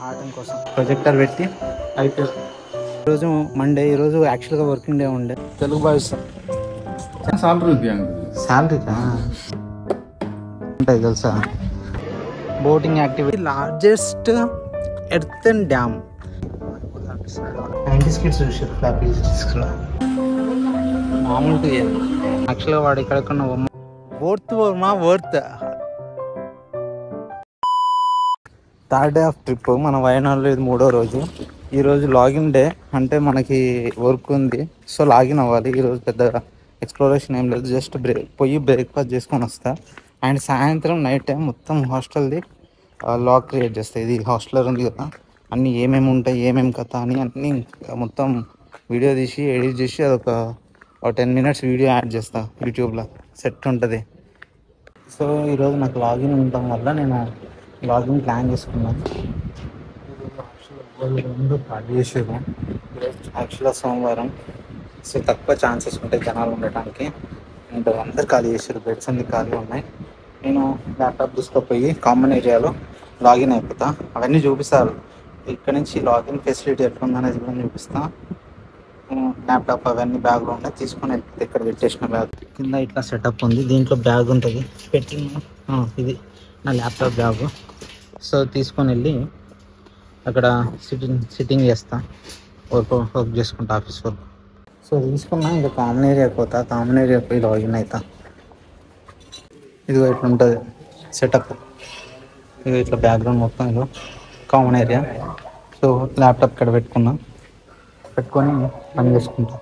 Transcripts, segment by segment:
Atom కోసం projector పెట్టి అయిపోయి ఈరోజు మండే ఈరోజు యాక్చువల్గా వర్కింగ్ డే ఉండే తెలుగు బాయ్స్ సాలరీ ఉంది అంకుల్ శాలరీకా ఉంటాయి తెలుసా boating activity largest earthen dam ninety skits చూసారు ఫ్లాపీ డిస్క్లో మామూలుగా యాక్చువల్గా వాడు ఇక్కడ worth Varma worth third day of trip మన వయనాడులో ఇది మూడో రోజు ఈరోజు లాగిన్ డే అంటే మనకి వర్క్ ఉంది సో లాగిన్ అవ్వాలి ఈరోజు పెద్దగా ఎక్స్ప్లోరేషన్ ఏం లేదు జస్ట్ బ్రేక్ పోయి బ్రేక్ఫాస్ట్ చేసుకొని వస్తా అండ్ సాయంత్రం నైట్ టైం మొత్తం హాస్టల్ది లాగ్ క్రియేట్ చేస్తాయి ఇది హాస్టలర్ ఉంది కదా అన్నీ ఏమేమి ఉంటాయి ఏమేమి కథ అని అన్నీ మొత్తం వీడియో తీసి ఎడిట్ చేసి అదొక ఒక టెన్ మినిట్స్ వీడియో యాడ్ చేస్తా యూట్యూబ్లో సెట్ ఉంటుంది సో ఈరోజు నాకు లాగిన్ ఉండటం వల్ల నేను లాగిన్ ప్లాన్ చేసుకున్నాను రెండు ఖాళీ చేసారు యాక్చువల్గా సోమవారం సో తక్కువ ఛాన్సెస్ ఉంటాయి జనాలు ఉండటానికి అండ్ అందరు ఖాళీ చేశారు బెడ్స్ అన్ని ఖాళీ ఉన్నాయి నేను ల్యాప్టాప్ తీసుకుపోయి కామన్ ఏరియాలో లాగిన్ అయిపోతా అవన్నీ చూపిస్తారు ఇక్కడ నుంచి లాగిన్ ఫెసిలిటీ ఎట్లుందనేది కూడా చూపిస్తా ల్యాప్టాప్ అవన్నీ బ్యాగ్లో ఉన్నాయి తీసుకొని వెళ్ళిపోతే ఇక్కడ పెట్టేసిన బ్యాగ్ కింద ఇట్లా సెటప్ ఉంది దీంట్లో బ్యాగ్ ఉంటుంది పెట్టి ఆ, ఇది నా ల్యాప్టాప్ బ్యాగ్ సో తీసుకొని వెళ్ళి అక్కడ సిట్టింగ్ సిట్టింగ్ చేస్తా వర్క్ వర్క్ చేసుకుంటా ఆఫీస్ వర్క్ సో తీసుకున్నా ఇంకా కామన్ ఏరియా పోతా కామన్ ఏరియా పోయి లాగిన్ అవుతా ఇదిగో ఇట్లా ఉంటుంది సెటప్ ఇదిగో ఇట్లా బ్యాక్గ్రౌండ్ మొత్తం ఇదిగో కామన్ ఏరియా సో ల్యాప్టాప్ ఇక్కడ పెట్టుకున్నా పెట్టుకొని పని చేసుకుంటా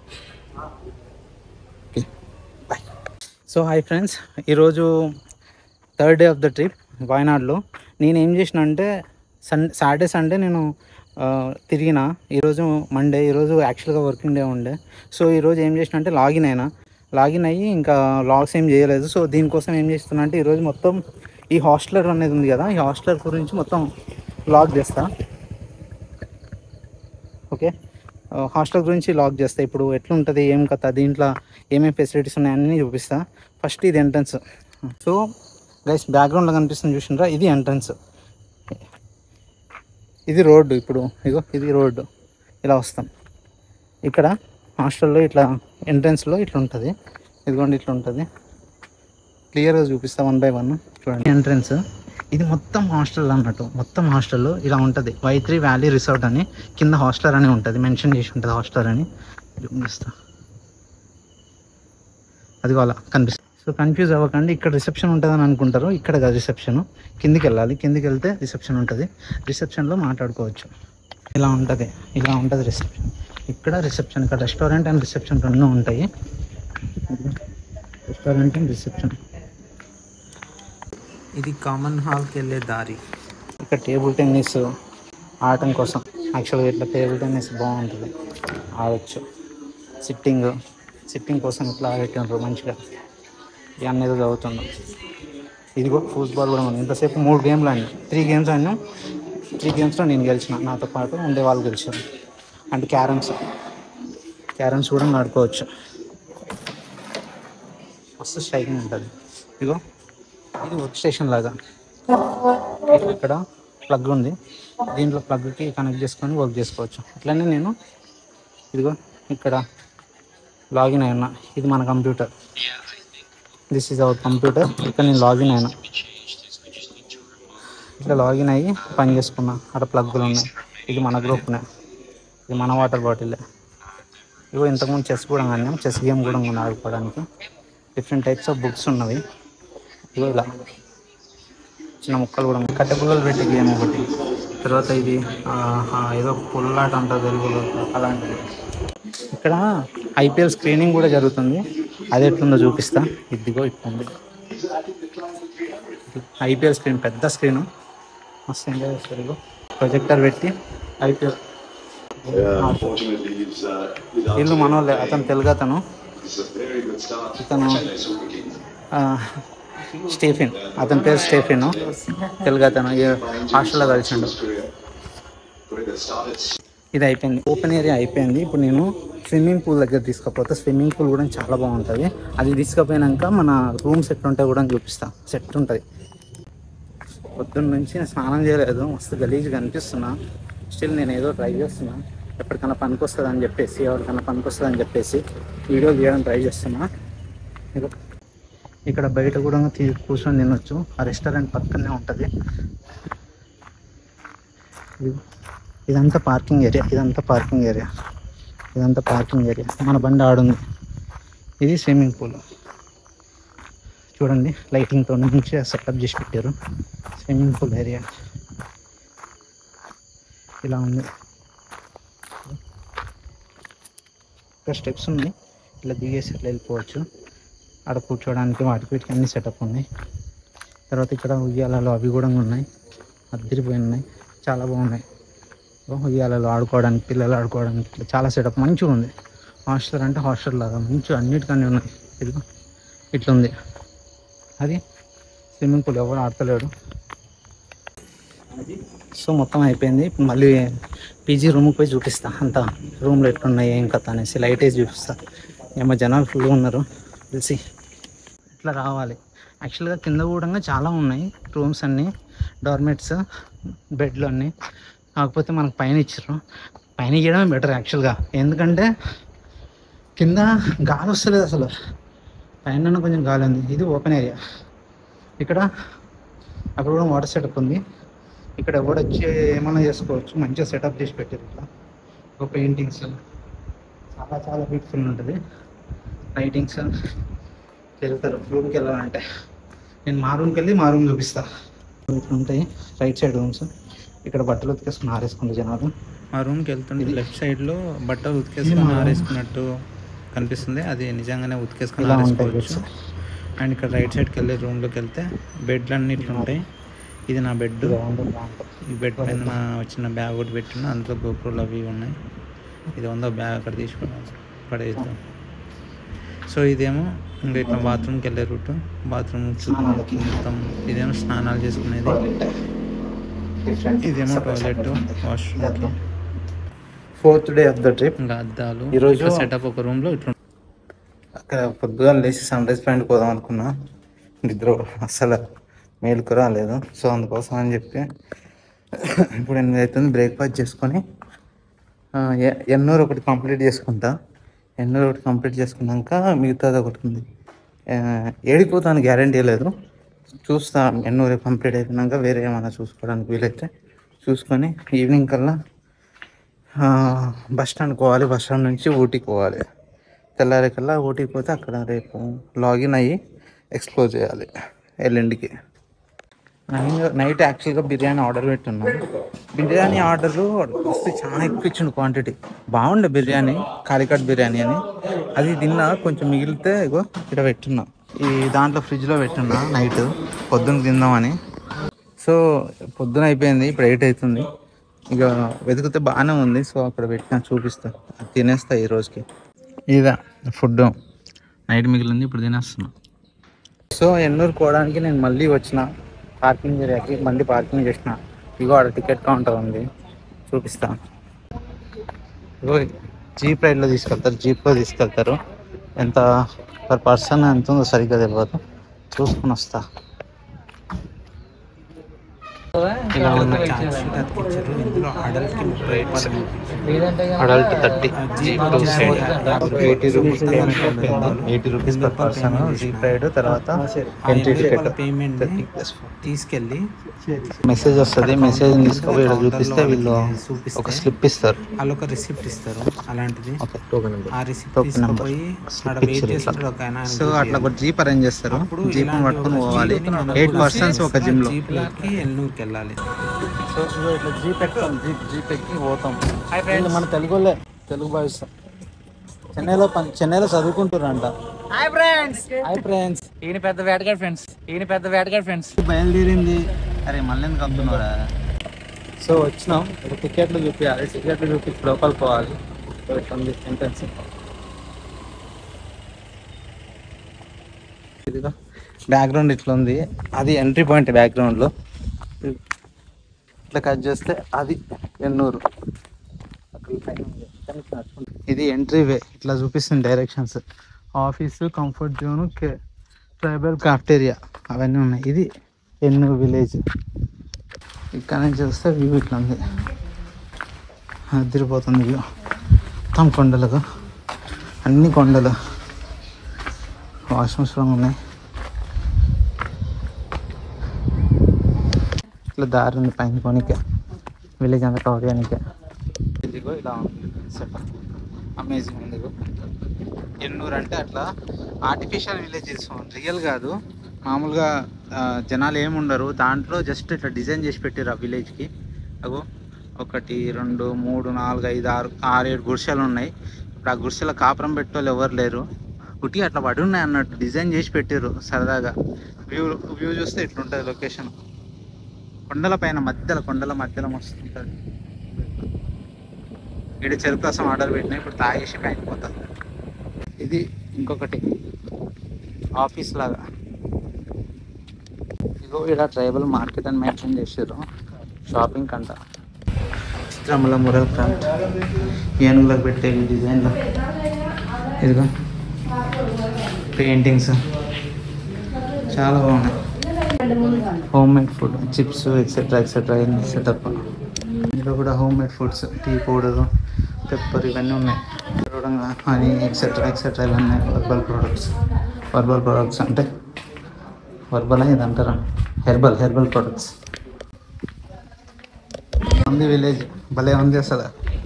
okay bye so hi friends ఈరోజు third day of the trip వాయనాడ్లో నేను ఏం చేసిన అంటే సన్ సాటర్డే సండే నేను ఆ, తిరిగిన ఈరోజు మండే ఈరోజు యాక్చువల్గా వర్కింగ్ డే ఉండే సో ఈరోజు ఏం చేసిన అంటే లాగిన్ అయినా లాగిన్ అయ్యి ఇంకా లాగ్స్ ఏం చేయలేదు సో దీనికోసం ఏం చేస్తున్నా అంటే ఈరోజు మొత్తం ఈ హాస్టలర్ అనేది ఉంది కదా ఈ హాస్టలర్ గురించి మొత్తం లాగ్ చేస్తా ఓకే హాస్టల్ గురించి లాక్ చేస్తా ఇప్పుడు ఎట్లుంటుంది ఏం కథ దీంట్లో ఏమేమి ఫెసిలిటీస్ ఉన్నాయని చూపిస్తా ఫస్ట్ ఇది ఎంట్రన్స్ సో గైస్ బ్యాక్గ్రౌండ్లో కనిపిస్తుంది చూసినరా ఇది ఎంట్రన్స్ ఇది రోడ్డు ఇప్పుడు ఇగో ఇది రోడ్డు ఇలా వస్తాం ఇక్కడ హాస్టల్లో ఇట్లా ఎంట్రన్స్లో ఇట్లా ఉంటుంది ఇదిగోండి ఇట్లా ఉంటుంది క్లియర్గా చూపిస్తా వన్ బై వన్ చూడండి ఎంట్రన్స్ ఇది మొత్తం హాస్టల్ అన్నట్టు మొత్తం హాస్టల్లో ఇలా ఉంటుంది వై త్రీ వ్యాలీ రిసార్ట్ అని కింద హాస్టల్ అని ఉంటుంది మెన్షన్ చేసి ఉంటుంది హాస్టల్ అని చూపిస్తా అది అలా కనిపిస్తుంది సో కన్ఫ్యూజ్ అవ్వకండి ఇక్కడ రిసెప్షన్ ఉంటుందని అనుకుంటారు ఇక్కడ కాదు రిసెప్షన్ కిందికి వెళ్ళాలి కిందికి వెళ్తే రిసెప్షన్ ఉంటుంది రిసెప్షన్లో మాట్లాడుకోవచ్చు ఇలా ఉంటుంది ఇలా ఉంటుంది రిసెప్షన్ ఇక్కడ రిసెప్షన్ ఇక్కడ రెస్టారెంట్ అండ్ రిసెప్షన్ రెండు ఉంటాయి రెస్టారెంట్ అండ్ రిసెప్షన్ ఇది కామన్ హాల్కి వెళ్ళే దారి ఇక్కడ టేబుల్ టెన్నిస్ ఆడటం కోసం యాక్చువల్గా ఇట్లా టేబుల్ టెన్నిస్ బాగుంటుంది ఆడచ్చు సిట్టింగ్ సిట్టింగ్ కోసం ఇట్లా పెట్టినారు మంచిగా ఇవన్నీ ఏదో చదువుతున్నాం ఇదిగో ఫుట్బాల్ కూడా ఉంది ఇంతసేపు మూడు గేమ్లు ఆడినాం త్రీ గేమ్స్ ఆడినాం త్రీ గేమ్స్లో నేను గెలిచిన నాతో పాటు ఉండే వాళ్ళు గెలిచారు అండ్ క్యారమ్స్ క్యారమ్స్ కూడా ఆడుకోవచ్చు మస్తు స్ట్రైకింగ్ ఉంటుంది ఇదిగో ఇది వర్క్ స్టేషన్ లాగా ఇక్కడ ప్లగ్ ఉంది దీంట్లో ప్లగ్కి కనెక్ట్ చేసుకొని వర్క్ చేసుకోవచ్చు అట్లనే నేను ఇదిగో ఇక్కడ లాగిన్ అయినా ఇది మన computer this is our computer ఇక్కడ నేను లాగిన్ అయినా ఇట్లా లాగిన్ అయ్యి పని చేసుకున్నా అక్కడ ప్లగ్గులు ఉన్నాయి ఇది మన గ్రూప్నే ఇది మన వాటర్ బాటిలే ఇగో ఇంతకుముందు చెస్ కూడా ఆడినాం చెస్ గేమ్ కూడా ఉంది ఆడుకోవడానికి డిఫరెంట్ టైప్స్ ఆఫ్ బుక్స్ ఉన్నవి ఇగో ఇలా చిన్న ముక్కలు కూడా ఉన్నాయి. కట్టె పుల్లలు పెట్టి గేమ్ ఒకటి తర్వాత ఇది ఆ, ఆ, ఏదో పుల్లాట అంటారు తెలుగులో అలాంటిది ఇక్కడ ఐపీఎల్ స్క్రీనింగ్ కూడా జరుగుతుంది అది ఎట్లుందో చూపిస్తా ఇదిగో ఇట్లుంది ఐపీఎల్ స్క్రీన్ పెద్ద స్క్రీన్ మస్తు ఎంజాయ్ చేస్తారు ఇగో ప్రొజెక్టర్ పెట్టి IPL Yeah, unfortunately, he's, uh, he's out. వీళ్ళు మనోళ్ళే అతను తెలుగు అతను It's a very good start. ఇతను Chennai Super Kings. ఆ, స్టీఫెన్ అతని పేరు స్టీఫెన్ తెలుగు అతను ఈ హాస్టల్లో కలిసిండు Career. Great that started. ఇది అయిపోయింది ఓపెన్ ఏరియా అయిపోయింది ఇప్పుడు నేను స్విమ్మింగ్ పూల్ దగ్గర తీసుకపోతే స్విమ్మింగ్ పూల్ కూడా చాలా బాగుంటుంది అది తీసుకుపోయినాక మన రూమ్స్ ఎట్లుంటాయి కూడా చూపిస్తా సెట్ ఉంటుంది పొద్దున్న నుంచి నేను స్నానం చేయలేదు మస్తు గలీజ్గా అనిపిస్తున్నా స్టిల్ నేను ఏదో ట్రై చేస్తున్నా ఎప్పటికైనా పనికి వస్తుంది అని చెప్పేసి ఎవరికైనా పనికి వస్తుంది అని చెప్పేసి వీడియో తీయడం ట్రై చేస్తున్నా ఇదిగో. ఇక్కడ బయట కూడా తీ కూర్చొని తినొచ్చు ఆ రెస్టారెంట్ పక్కనే ఉంటుంది ఇదిగో. ఇదంతా పార్కింగ్ ఏరియా ఇదంతా పార్కింగ్ ఏరియా ఇదంతా పార్కింగ్ ఏరియా మన బండి ఆడుంది ఇది స్విమ్మింగ్ పూల్ చూడండి లైటింగ్తో మంచిగా సెటప్ చేసి పెట్టారు స్విమ్మింగ్ పూల్ ఏరియా ఇలా ఉంది ఇక్కడ స్టెప్స్ ఉన్నాయి ఇలా దిగేసి అట్లా వెళ్ళిపోవచ్చు ఆడ కూర్చోడానికి వాటికి వీటికి అన్ని సెటప్ ఉన్నాయి తర్వాత ఇక్కడ ఉయ్యాలలో అవి కూడా ఉన్నాయి అద్దరిపోయి ఉన్నాయి చాలా బాగున్నాయి ఓ, ఉయ్యాలలో ఆడుకోవడానికి పిల్లలు ఆడుకోవడానికి ఇట్లా చాలా సెటప్ మంచిగా ఉంది హాస్టల్ అంటే హాస్టల్ లాగా మంచిగా అన్నిటికన్నీ ఉన్నాయి ఇదిగో ఇట్లా ఉంది అది స్విమ్మింగ్ పూల్ ఎవరు ఆడతలేడు సో మొత్తం అయిపోయింది ఇప్పుడు మళ్ళీ పీజీ రూమ్కి పోయి చూపిస్తా అంతా రూమ్లో ఎట్లున్నాయి ఏం కథ అనేసి లైట్ వేసి చూపిస్తా ఏమో జనాలు ఫుల్గా ఉన్నారు తెలిసి ఇట్లా రావాలి యాక్చువల్గా కింద కూడా చాలా ఉన్నాయి రూమ్స్ అన్నీ డార్మెట్స్ బెడ్లు అన్నీ కాకపోతే మనకు పైన ఇచ్చారు పైన ఇవ్వడమే బెటర్ యాక్చువల్గా ఎందుకంటే కింద గాలి వస్తలేదు అసలు పైన కొంచెం గాలి ఉంది ఇది ఓపెన్ ఏరియా ఇక్కడ అక్కడ కూడా వాటర్ సెటప్ ఉంది ఇక్కడ ఎవడు వచ్చి ఏమైనా చేసుకోవచ్చు మంచిగా సెటప్ చేసి పెట్టారు ఇట్లా ఒక పెయింటింగ్స్ చాలా చాలా బ్యూటిఫుల్ ఉంటుంది లైటింగ్స్ వెళ్తారు రూమ్కి వెళ్ళాలంటే నేను మా రూమ్కి వెళ్ళి మా రూమ్ చూపిస్తా ఇట్లా ఉంటాయి రైట్ సైడ్ రూమ్స్ ఇక్కడ బట్టలు ఉతికేసుకుని ఆరేసుకుంటారు జనాలు ఆ రూమ్కి వెళ్తుంటే ఇది- లెఫ్ట్ సైడ్లో బట్టలు ఉతికేసుకొని ఇది మా- ఆరేసుకున్నట్టు కనిపిస్తుంది అది నిజంగానే ఉతికేసుకొని ఇలా ఉంటాయి ఆరేసుకోవచ్చు అండ్ ఇక్కడ రైట్ సైడ్కి వెళ్ళే రూమ్లోకి వెళ్తే బెడ్లు అన్ని ఇట్లా ఉంటాయి ఇది నా బెడ్ బాగుంటుంది బాగుంటుంది ఈ బెడ్ పైన నా చిన్న బ్యాగ్ ఒకటి పెట్టిన అందులో గోపురాలు అవి ఉన్నాయి ఇది ఉందో బ్యాగ్ అక్కడ తీసుకుని పడేద్దాం సో ఇదేమో ఇంకా ఇట్లా బాత్రూమ్కి వెళ్ళే రూట్ బాత్రూమ్ స్నానాలకి. మొత్తం ఇదేమో స్నానాలు చేసుకునేది ఇదేమో toilet washroom fourth day of the trip ఇంకా అద్దాలు ఈరోజు- సెటప్ ఒక రూమ్ లో ఇట్లా అక్కడ పొద్దుగా లేచి సన్ రైజ్ పాయింట్ పోదాం అనుకున్నా నిద్ర అస్సలు మేలుకు రాలేదు సో అందుకోసం అని చెప్పి ఇప్పుడు ఎనిమిది అవుతుంది బ్రేక్ఫాస్ట్ చేసుకొని ఆ, ఎ- ఎన్నూరు ఒకటి కంప్లీట్ చేసుకుంటా ఎన్నూరు ఒకటి కంప్లీట్ చేసుకున్నాక మిగతాది ఒకటి ఉంది ఆ, ఏడికి పోతాను గ్యారంటీ లేదు చూస్తా ఎన్నూరు కంప్లీట్ అయిపోయినాక వేరే ఏమైనా చూసుకోవడానికి వీలైతే చూసుకొని ఈవినింగ్ కల్లా ఆ, బస్ స్టాండ్ పోవాలి బస్ స్టాండ్ నుంచి ఊటీకి పోవాలి తెల్లారికల్లా ఊటీకి పోతే అక్కడ రేపు లాగిన్ అయ్యి ఎక్స్ప్లోర్ చేయాలి ఎల్లుండికి నైట్ నైట్ యాక్చువల్గా బిర్యానీ ఆర్డర్ పెట్టున్నాం బిర్యానీ ఆర్డర్ వస్తే చాలా ఎక్కువ ఇచ్చిండు క్వాంటిటీ బాగుండే బిర్యానీ కాలికట్ బిర్యానీ అని అది తిన్నా కొంచెం మిగిలితే ఇగో ఇక్కడ పెట్టున్నా ఈ దాంట్లో ఫ్రిడ్జ్లో పెట్టున్నా నైట్ పొద్దున్న తిందామని సో పొద్దున అయిపోయింది ఇప్పుడు ఎయిట్ అవుతుంది ఇక వెతికితే బాగానే ఉంది సో అక్కడ పెట్టినా చూపిస్తా అది తినేస్తా ఈ రోజుకి ఇదా ఫుడ్ నైట్ మిగిలింది ఇప్పుడు తినేస్తున్నా సో ఎన్నూరు కోవడానికి నేను మళ్ళీ వచ్చిన పార్కింగ్ ఏరియాకి మళ్ళీ పార్కింగ్ చేసిన ఇగో ఆడ టికెట్ కౌంటర్ ఉంది చూపిస్తా ఇగో జీప్ రైడ్లో తీసుకెళ్తారు జీప్లో తీసుకెళ్తారు ఎంత పర్ పర్సన్ ఎంత ఉందో సరిగ్గా తెలియదు చూసుకొని వస్తా ఇలా ఉన్న అతికిచ్చారు ఇందులో అడల్ట్కి ముప్పై adult thirty jeep two side eighty rupees eighty rupees per person jeep ride తర్వాత entry ticket payment thirty plus తీసుకెళ్ళి మెసేజ్ వస్తుంది మెసేజ్ తీసుకుపోయి ఇక్కడ చూపిస్తే వీళ్ళు ఒక స్లిప్ ఇస్తారు వాళ్ళు ఒక రిసిప్ట్ ఇస్తారు అలాంటిది ఓకే టోకెన్ ఆ రిసిప్ట్ Token number. తీసుకుపోయి Slip ఆడ వెయిట్ ఇచ్చారు చేస్తుంటాడు ఒక ఆయన ఆయన సో అట్లా ఒక జీప్ అరేంజ్ చేస్తారు అప్పుడు జీప్ ఇలాంటి పట్టుకొని ఒక పోవాలి జీప్ని మనం ఎయిట్ చూసి పర్సన్స్ ఒక జిమ్ లో జీప్ లోకి ఎల్లూరుకి వెళ్ళాలి సో ఇదిగో ఇట్లా జీప్ ఎక్కుతాం జీప్ జీప్ ఎక్కి పోతాం వీళ్ళు మన తెలుగులే తెలుగు భావిస్తాం చెన్నైలో పని చెన్నైలో చదువుకుంటారంట హాయ్ ఫ్రెండ్స్ హాయ్ ఫ్రెండ్స్ ఈయన పెద్ద వేటగాడు ఫ్రెండ్స్ ఈయన పెద్ద వేటగాడు ఫ్రెండ్స్ బయలుదేరింది అరే మళ్ళీ ఎందుకు అమ్ముతున్నారా సో వచ్చినాం ఇక్కడ టికెట్లు చూపించాలి టికెట్లు చూపించి లోపల పోవాలి సో ఇట్లా ఉంది ఎంట్రన్స్ ఇదిగో బ్యాక్గ్రౌండ్ ఇట్లా ఉంది అది ఎంట్రీ పాయింట్ బ్యాక్గ్రౌండ్లో ఇట్లా కట్ చేస్తే అది ఎన్నూరు అక్కడ పైన ఉంది. కానీ ఇట్లా నడుచుకుంటూ- ఇది ఎంట్రీ వే ఇట్లా చూపిస్తుంది directions office comfort zone tribal cafeteria అవన్నీ ఉన్నాయి ఇది ఎన్నూరు విలేజ్ ఇక్కడ నుంచి చూస్తే వ్యూ ఇట్లా ఉంది అదిరిపోతుంది వ్యూ మొత్తం కొండలకు అన్ని కొండలు వాష్రూమ్స్ కూడా ఉన్నాయి ఇట్లా దారి ఉంది పైన కొనికే విలేజ్ అంతా కవర్ చేయడానికి ఇదిగో ఇలా ఉంది సెటప్ అమేజింగ్ ఉంది ఇదిగో. ఎన్నూరు అంటే అట్లా ఆర్టిఫిషియల్ విలేజెస్ రియల్ కాదు మామూలుగా ఆ, జనాలు ఏముండరు దాంట్లో జస్ట్ ఇట్లా డిజైన్ చేసి పెట్టారు ఆ విలేజ్కి అగో ఒకటి రెండు మూడు నాలుగు ఐదు ఆరు ఆరు ఏడు గుడిసెలు ఉన్నాయి ఇప్పుడు ఆ గుడిసెల కాపురం పెట్టేవాళ్ళు ఎవరు లేరు ఉట్టి అట్లా పడి ఉన్నాయి అన్నట్టు డిజైన్ చేసి పెట్టారు సరదాగా వ్యూ వ్యూ చూస్తే ఇట్లుంటుంది లొకేషన్ కొండల పైన మధ్యలో కొండల మధ్యలో మస్తు ఉంటుంది ఇక్కడ చెరుకు రసం ఆర్డర్ పెట్టినా ఇప్పుడు తాగేసి పైకి పోతాం ఇది ఇంకొకటి ఆఫీస్ లాగా ఇగో ఇక్కడ ట్రైబల్ మార్కెట్ అని మెన్షన్ చేసారు షాపింగ్ కంట చిత్రముల మురల్ క్రాఫ్ట్ ఏనుగులకు పెట్టే డిజైన్లు ఇదిగో పెయింటింగ్స్ చాలా బాగున్నాయి home made food chips etcetera etcetera setup ఇందులో కూడా home made foods tea powder pepper ఇవన్నీ ఉన్నాయి చూడంగా హనీ ఎక్సెట్రా ఎక్సెట్రా ఇవన్నీ ఉన్నాయి వర్బల్ ప్రోడక్ట్స్ వర్బల్ ప్రోడక్ట్స్ అంటే వర్బల్ ఇది అంటారా హెర్బల్ హెర్బల్ ప్రొడక్ట్స్ ఉంది విలేజ్ భలే ఉంది అసలు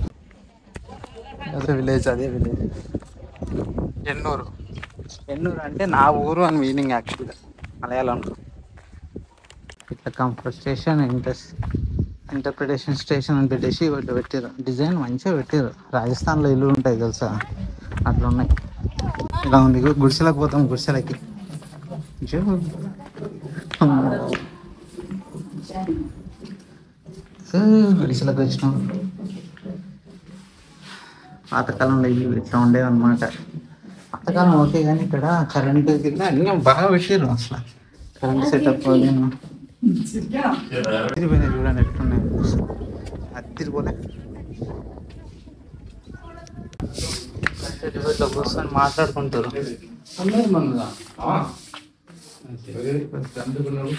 అదే విలేజ్ అదే విలేజ్ ఎన్నూరు ఎన్నూరు అంటే నా ఊరు అని మీనింగ్ యాక్చువల్గా మలయాళంలో ఇట్లా comfort station inters interpretation station అని పెట్టేసి ఇట్లా పెట్టారు డిజైన్ మంచిగా పెట్టారు రాజస్థాన్లో ఇల్లు ఉంటాయి తెలుసా అట్లా ఉన్నాయి ఇలా ఉంది ఇగో గుడిసెలకు పోతాం గుడిసెలకి జో. ఏ, గుడిసెలకు వచ్చినాం పాతకాలంలో ఇల్లు ఇట్లా ఉండేవి అనమాట పాతకాలం ఓకే కానీ ఇక్కడ కరెంట్ కింద అన్నీ బాగా పెట్టారు అసలు కరెంట్ సెటప్ అదిరిపోయినాయి చూడండి ఎట్లున్నాయి అదిరిపోలే ఇట్లా కూర్చొని మాట్లాడుకుంటారు అందరు మనదా అందుకున్నారు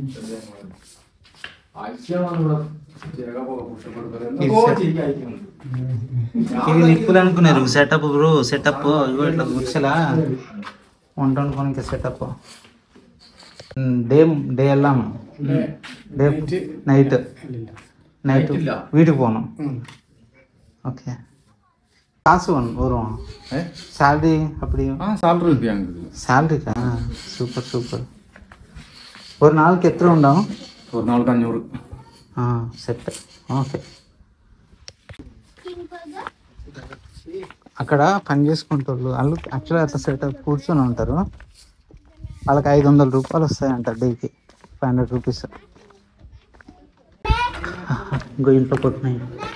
ఇవి నిప్పులు అనుకున్నారు సెటప్ బ్రో సెటప్ ఇగో ఇట్లా గుడిసెలా వంట అనుకోనికి సెటప్ డే డే వెళ్ళాము డే నైట్ నైట్ వీటికి పోను ఓకే காசு வரும் வரும் சேலரி அப்படி సాలరీ ఉంది అంకుల్ சேலரிக்கா சூப்பர் சூப்பர் ஒரு நாளுக்கு எத்தனை உண்டாகும் ஒரு நாளுக்கு அஞ்சூறு ఆ, సెట్ ఓకే అక్కడ పని చేసుకుంటారు వాళ్ళు యాక్చువల్గా అట్లా సెట్ కూర్చొని ఉంటారు వాళ్ళకి ఐదు వందల రూపాయలు వస్తాయంట డేకి ఫైవ్ హండ్రెడ్ రూపీస్ ఇంకో ఇంట్లో కొట్టినాయి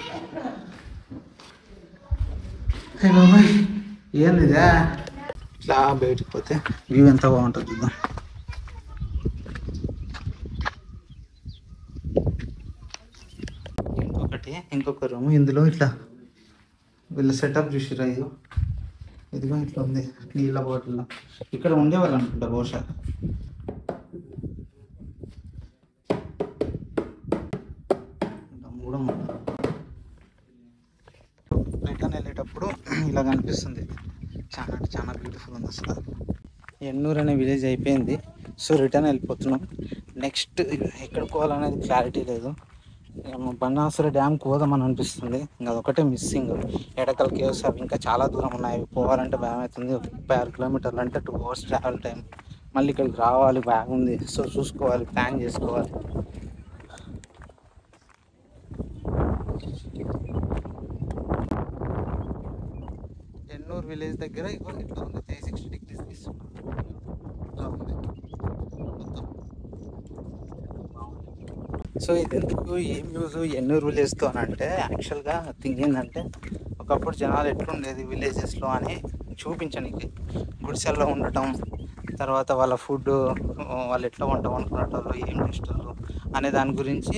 హే బాబాయ్ ఏంది ఇదా ఇట్లా బయటికి పోతే వ్యూ ఎంత బాగుంటుంది చూద్దాం ఇంకొకటి ఇంకొక రూమ్ ఇందులో ఇట్లా వీళ్ళ సెటప్ చూసిరా ఇదిగో ఇదిగో ఇట్లా ఉంది నీళ్ళ బాటిల్ ఇక్కడ ఉండేవాళ్ళు అనుకుంటా బహుశా ఇంకా మూడు రిటర్న్ వెళ్ళేటప్పుడు ఇలా కనిపిస్తుంది చాలా అంటే చాలా బ్యూటిఫుల్ ఉంది అసలు ఎన్నూరు అనే విలేజ్ అయిపోయింది సో రిటర్న్ వెళ్ళిపోతున్నాం నెక్స్ట్ ఎక్కడ పోవాలనేది క్లారిటీ లేదు ఏమో బన్నాసుర డ్యామ్కి పోదామని అనిపిస్తుంది ఇంకా అదొకటే మిస్సింగ్ ఎడకల్ కేవ్స్ అవి ఇంకా చాలా దూరం ఉన్నాయి అవి పోవాలంటే భయం అవుతుంది ఒక ముప్పై ఆరు కిలోమీటర్లు అంటే టూ అవర్స్ ట్రావెల్ టైం మళ్ళీ ఇక్కడికి రావాలి బాగుంది సో చూసుకోవాలి ప్లాన్ చేసుకోవాలి ఎన్నూరు విలేజ్ దగ్గర ఇగో ఇట్లా ఉంది త్రీ సిక్స్టీ డిగ్రీస్ తీసుకున్నాం ఇట్లా ఉంది మొత్తం. సో ఇది ఎందుకు ఏం యూజ్ ఎన్నూరు విలేజ్తో అని అంటే యాక్చువల్గా థింగ్ ఏంటంటే ఒకప్పుడు జనాలు ఎట్లుండేది విలేజెస్లో అని చూపించడానికి గుడిసెల్లో ఉండటం తర్వాత వాళ్ళ ఫుడ్ వాళ్ళు ఎట్లా వంట వండుకునేటోళ్ళు ఏం చేసేటోళ్ళు అనే దాని గురించి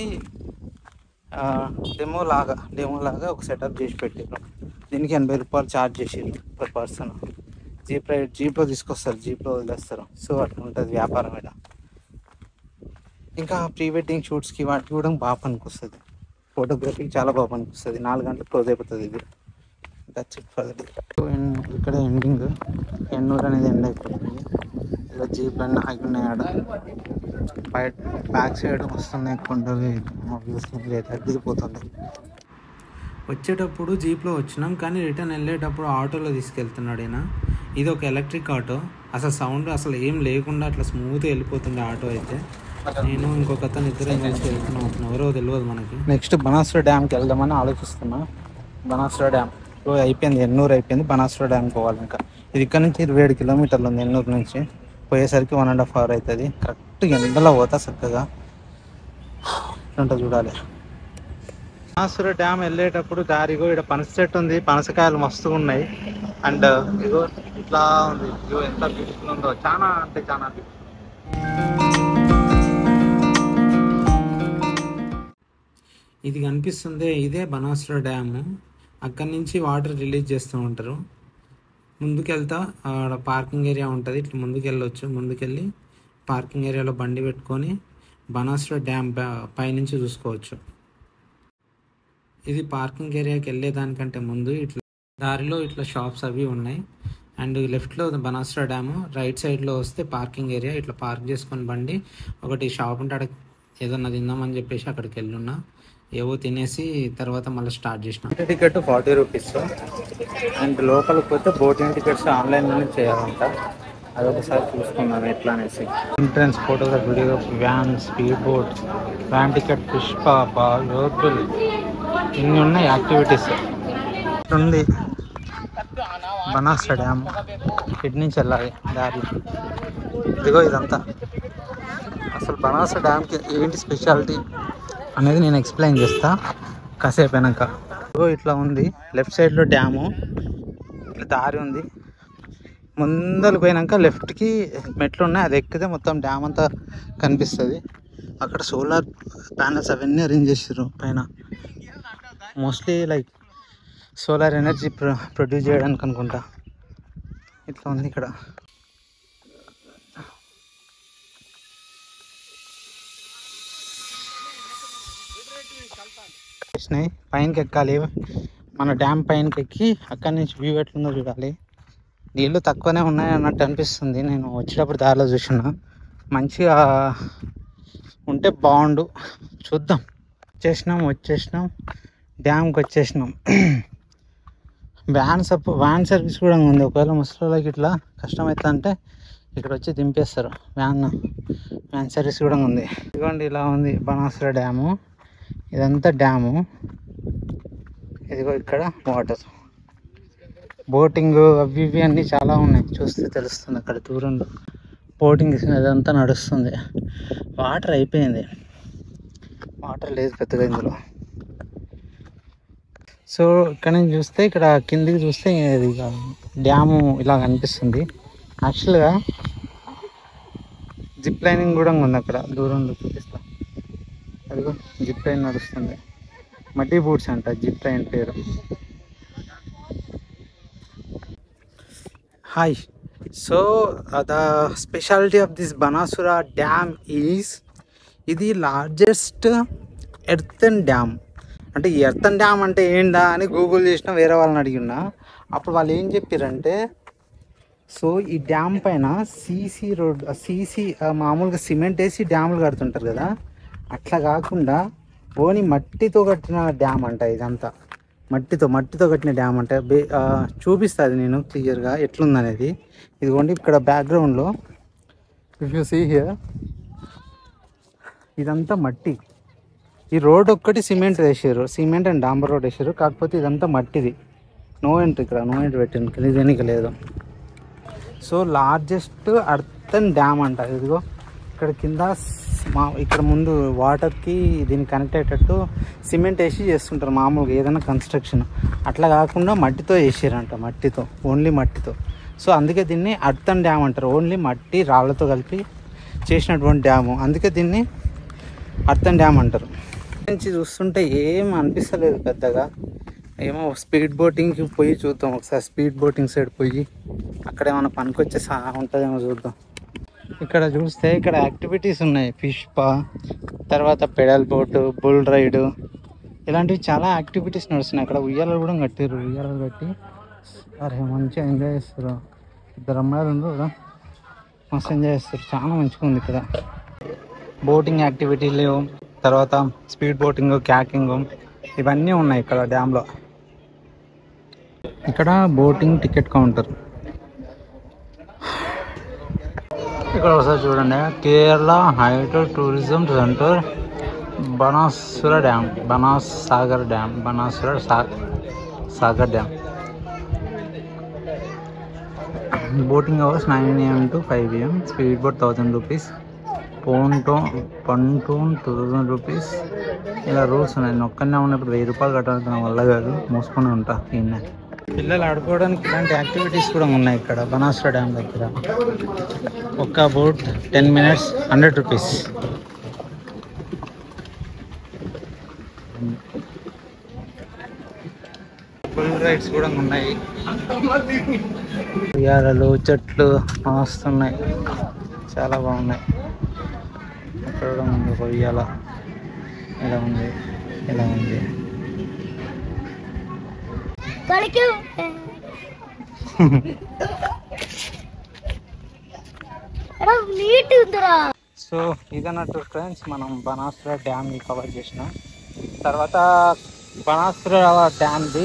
డెమో లాగా డెమో లాగా ఒక సెటప్ చేసి పెట్టారు దీనికి ఎనభై రూపాయలు ఛార్జ్ చేసారు పర్ పర్సన్ జీప్ రైడ్ జీప్లో తీసుకొస్తారు జీప్లో వదిలేస్తారు సో అట్లా ఉంటుంది వ్యాపారం ఇక్కడ ఇంకా ప్రీ వెడ్డింగ్ షూట్స్కి వాటికి కూడా బాగా పనికొస్తుంది ఫోటోగ్రఫీకి చాలా బాగా పనికొస్తుంది నాలుగు గంటలకు క్లోజ్ అయిపోతుంది ఇది దట్స్ ఇట్ ఫర్ ఇక్కడ ఎండింగ్ ఎన్నూరు అనేది ఎండ్ అయిపోతుంది ఇలా జీప్లన్నీ ఆగి ఉన్నాయి ఆడ బయట బ్యాక్ సైడ్ వస్తున్నాయి కొండలు ఆబ్వియస్లీ లేదు అగ్గిపోతుంది వచ్చేటప్పుడు జీప్లో వచ్చినాం కానీ రిటర్న్ వెళ్ళేటప్పుడు ఆటోలో తీసుకెళ్తున్నాడు ఈయన ఇది ఒక ఎలక్ట్రిక్ ఆటో అసలు సౌండ్ అసలు ఏం లేకుండా అట్లా స్మూత్గా వెళ్ళిపోతుంది ఆటో అయితే నేను ఇంకొక అతను ఇద్దరు కలిసి వెళ్తున్నాం అతను ఎవరో తెలియదు మనకి నెక్స్ట్ బనాసుర డ్యామ్కి వెళ్దామని ఆలోచిస్తున్నా బనాసుర డ్యామ్ ఇప్పుడు అయిపోయింది ఎన్నూరు అయిపోయింది బనాసుర డ్యామ్ పోవాలి ఇంకా ఇది ఇక్కడ నుంచి ఇరవై ఏడు కిలోమీటర్లు ఉంది ఎన్నూరు నుంచి పోయేసరికి వన్ అండ్ హాఫ్ అవర్ అవుతుంది కరెక్ట్ ఎండలో పోతా చక్కగా ఎట్లుంటో చూడాలి బనాసుర డ్యామ్ వెళ్ళేటప్పుడు దారిగో ఇక్కడ పనస చెట్టు ఉంది పనసకాయలు మస్తుగా ఉన్నాయి అండ్ ఇగో ఇట్లా ఉంది ఇగో ఎంత బ్యూటిఫుల్ ఉందో చాలా అంటే చాలా beautiful. ఇది కనిపిస్తుంది ఇదే బనాసుర డ్యామ్ అక్కడి నుంచి వాటర్ రిలీజ్ చేస్తూ ఉంటారు ముందుకెళ్తా ఆడ పార్కింగ్ ఏరియా ఉంటుంది ఇట్లా ముందుకు వెళ్ళొచ్చు ముందుకెళ్ళి పార్కింగ్ ఏరియాలో బండి పెట్టుకొని బనాసుర డ్యామ్ పై- పైనుంచి చూసుకోవచ్చు ఇది పార్కింగ్ ఏరియాకి వెళ్ళేదానికంటే ముందు ఇట్లా దారిలో ఇట్లా షాప్స్ అవి ఉన్నాయి అండ్ లెఫ్ట్లో బనాసుర డ్యామ్ రైట్ సైడ్లో వస్తే పార్కింగ్ ఏరియా ఇట్లా పార్క్ చేసుకొని బండి ఒకటి షాప్ ఉంటే అక్కడ ఏదన్నా తిందామని చెప్పేసి అక్కడికి వెళ్ళున్నా ఏవో తినేసి తర్వాత మళ్ళీ స్టార్ట్ చేసిన టికెట్ ఫార్టీ రూపీస్ అండ్ లోపలికి పోతే బోటింగ్ టికెట్స్ ఆన్లైన్లోనే చేయాలంట అదొకసారి చూసుకున్నాను ఎట్లా అనేసి entrance photography videography van speed boat van ticket పుష్ప లోకల్ ఇన్ని ఉన్నాయి యాక్టివిటీస్ ఉంది బనాస్ట డ్యామ్ ఇటు నుంచి వెళ్ళాలి దారి ఇదిగో ఇదంతా అసలు బనాస డ్యామ్కి ఏంటి స్పెషాలిటీ అనేది నేను ఎక్స్ప్లెయిన్ చేస్తా కాసేపు అయినాక ఇదిగో ఇట్లా ఉంది లెఫ్ట్ సైడ్లో డ్యాము ఇట్లా దారి ఉంది ముందరకు పోయినాక లెఫ్ట్కి మెట్లు ఉన్నాయి అది ఎక్కితే మొత్తం డ్యామ్ అంతా కనిపిస్తుంది అక్కడ సోలార్ ప్యానల్స్ అవన్నీ అరేంజ్ చేసారు పైన mostly like solar energy pro produce చేయడానికి అనుకుంటా ఇట్లా ఉంది ఇక్కడ వచ్చినాయి పైనకి ఎక్కాలి మన డ్యామ్ పైనకి ఎక్కి అక్కడి నుంచి వ్యూ ఎట్లుందో చూడాలి నీళ్ళు తక్కువనే ఉన్నాయి అన్నట్టు అనిపిస్తుంది నేను వచ్చేటప్పుడు దారిలో చూసిన మంచిగా ఉంటే బాగుండు చూద్దాం వచ్చేసినాం వచ్చేసినాం డ్యామ్కి వచ్చేసినాం వ్యాన్ సప్ వ్యాన్ సర్వీస్ కూడా ఉంది ఒకవేళ ముసలికి ఇట్లా కష్టమవుతా అంటే ఇక్కడ వచ్చి దింపేస్తారు వ్యాన్ వ్యాన్ సర్వీస్ కూడా ఉంది ఇదిగోండి ఇలా ఉంది బనాసుర డ్యాము ఇదంతా డ్యాము ఇదిగో ఇక్కడ వాటర్ బోటింగ్ అవి ఇవి అన్నీ చాలా ఉన్నాయి చూస్తే తెలుస్తుంది అక్కడ దూరంలో బోటింగ్ అదంతా నడుస్తుంది వాటర్ అయిపోయింది వాటర్ లేదు పెద్దగా ఇందులో సో ఇక్కడ నుంచి చూస్తే ఇక్కడ కిందికి చూస్తే ఇది ఇక డ్యాము ఇలా కనిపిస్తుంది యాక్చువల్గా జిప్ లైనింగ్ కూడా ఉంది అక్కడ దూరంలో చూపిస్తా అదిగో జిప్ లైన్ నడుస్తుంది మడ్డీ బూట్స్ అంట జిప్ లైన్ పేరు hi so the speciality of this Banasura dam is ఇది లార్జెస్ట్ ఎర్తన్ డ్యామ్ అంటే ఈ ఎర్తన్ డ్యామ్ అంటే ఏందా అని గూగుల్ చేసిన వేరే వాళ్ళని అడిగినా అప్పుడు వాళ్ళు ఏం చెప్పారంటే సో ఈ డ్యామ్ పైన సీసీ రోడ్ సీసీ మామూలుగా సిమెంట్ వేసి డ్యాములు కడుతుంటారు కదా అట్లా కాకుండా ఓని మట్టితో కట్టిన డ్యామ్ అంట ఇదంతా మట్టితో మట్టితో కట్టిన డ్యామ్ అంటే బే చూపిస్తుంది నేను క్లియర్గా ఎట్లుందనేది ఇదిగోండి ఇక్కడ బ్యాక్గ్రౌండ్లో ఇఫ్ యూ సీ హియర్ ఇదంతా మట్టి ఈ రోడ్ ఒక్కటి సిమెంట్ వేసారు సిమెంట్ అండ్ డాంబర్ రోడ్ వేసారు కాకపోతే ఇదంతా మట్టిది నో ఎంట్రీ ఇక్కడ నో ఎంట్రీ పెట్టింది దీనికి లేదు సో లార్జెస్ట్ అర్థన్ డ్యామ్ అంట ఇదిగో ఇక్కడ కింద స్- మా ఇక్కడ ముందు వాటర్కి దీనికి కనెక్ట్ అయ్యేటట్టు సిమెంట్ వేసి చేస్తుంటారు మామూలుగా ఏదైనా కన్స్ట్రక్షన్ అట్లా కాకుండా మట్టితో వేసారంట మట్టితో ఓన్లీ మట్టితో సో అందుకే దీన్ని అర్థన్ డ్యామ్ అంటారు ఓన్లీ మట్టి రాళ్ళతో కలిపి చేసినటువంటి డ్యాము అందుకే దీన్ని అర్థన్ డ్యామ్ అంటారు నుంచి చూస్తుంటే ఏం అనిపిస్తలేదు పెద్దగా ఏమో స్పీడ్ బోటింగ్కి పోయి చూద్దాం ఒకసారి స్పీడ్ బోటింగ్ సైడ్ పోయి అక్కడ ఏమైనా పనికొచ్చే సా ఉంటుందేమో చూద్దాం ఇక్కడ చూస్తే ఇక్కడ యాక్టివిటీస్ ఉన్నాయి ఫిష్ పా తర్వాత పెడల్ బోటు బుల్ రైడ్ ఇలాంటివి చాలా యాక్టివిటీస్ నడుస్తున్నాయి అక్కడ ఉయ్యాలలు కూడా కట్టారు ఉయ్యాలలు కట్టి అరే మంచిగా ఎంజాయ్ చేస్తారు ఇద్దరు అమ్మాయిలు ఉన్నారు కదా మస్తు ఎంజాయ్ చేస్తారు చాలా మంచిగా ఉంది ఇక్కడ బోటింగ్ యాక్టివిటీలు తర్వాత స్పీడ్ బోటింగ్ క్యాకింగ్ ఇవన్నీ ఉన్నాయి ఇక్కడ డ్యామ్లో ఇక్కడ బోటింగ్ టికెట్ కౌంటర్ ఇక్కడ ఒకసారి చూడండి Kerala hydel tourism centre Banasura dam Banas Sagar dam Banasura Sa Sagar dam boating hours nine AM to five AM speed boat thousand rupees pontoon pontoon two thousand rupees ఇలా రూల్స్ ఉన్నాయి నేను ఒక్కనే ఉన్నప్పుడు వెయ్యి రూపాయలు కట్టాల్సిన నా వల్ల కాదు మూసుకొని ఉంటా ఈయన పిల్లలు ఆడుకోవడానికి ఇలాంటి యాక్టివిటీస్ కూడా ఉన్నాయి ఇక్కడ బనాసుర డ్యామ్ దగ్గర ఒక్క boat ten minutes hundred rupees full rides కూడా ఉన్నాయి ఉయ్యాలలు చెట్లు వస్తున్నాయి చాలా బాగున్నాయి అక్కడ కూడా ఉంది ఒక ఉయ్యాల ఇలా ఉంది ఇలా ఉంది నీట్ ఉందిరా సో ఇదన్నట్టు ఫ్రెండ్స్ మనం బనాసుర డ్యామ్ని కవర్ చేసిన తర్వాత బనాసుర డ్యామ్ది